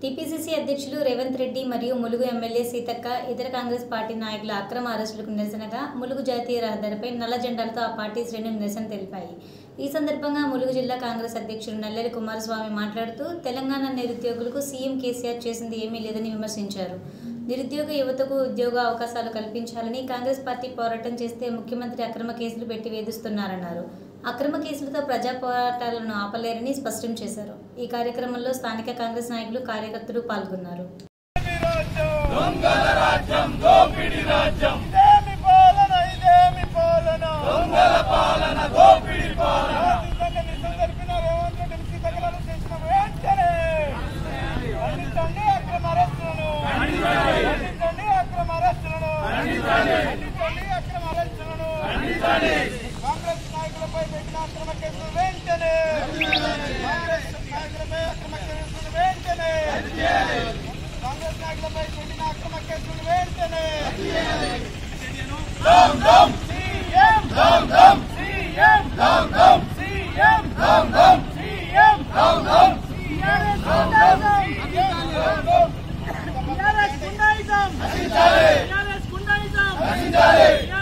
TPCC అధ్యక్షులు రేవంత్ రెడ్డి మరియు Mulugu MLA Seethakka ఇతర కాంగ్రెస్ పార్టీ నాయకుల అక్రమ అరెస్టులకు నిరసనగా ములుగు జాతీయ రహదారిపై నల్ల జెండాలతో ఆ పార్టీ శ్రేణులు నిరసన తెలిపాయి ఈ సందర్భంగా ములుగు జిల్లా కాంగ్రెస్ అధ్యక్షులు నల్లెలి కుమారస్వామి మాట్లాడుతూ తెలంగాణ నిరుద్యోగులకు సీఎం కేసీఆర్ చేసింది ఏమీ లేదని విమర్శించారు నిరుద్యోగ యువతకు ఉద్యోగ అవకాశాలు కల్పించాలని కాంగ్రెస్ పార్టీ పోరాటం చేస్తే ముఖ్యమంత్రి అక్రమ కేసులు పెట్టి వేధిస్తున్నారన్నారు అక్రమ కేసులతో ప్రజా పోరాటాలను ఆపలేరని స్పష్టం చేశారు ఈ కార్యక్రమంలో స్థానిక కాంగ్రెస్ నాయకులు కార్యకర్తలు పాల్గొన్నారు ఇదేమి పాలన ఇదేమి పాలన దొంగల పాలన దోపిడి పాలన నిజం జరిపిన రేవంత్ రెడ్డి సీతకలను చేసిన వెంటనే ఖండించండి అక్రమ అరెస్టులను ఖండించండి అక్రమ అరెస్టులను ఖండించండి అక్రమ అరెస్టులను కాంగ్రెస్ నాయకులపై పెట్టిన అక్రమ కేసులు వెంటనే కాంగ్రెస్ నాయకులపై అక్రమ కేసులు వెంటనే కాంగ్రెస్ నాయకులపై పెట్టిన అక్రమ కేసులు వెంటనే దమ్ దమ్ సీఎం దమ్ దమ్ సీఎం దమ్ దమ్ సీఎం దమ్ దమ్ సీఎం దమ్ దమ్ సీఎం దమ్ దమ్ టిఆర్ఎస్ గుండాయిజం నశించాలి టిఆర్ఎస్ గుండాయిజం నశించాలి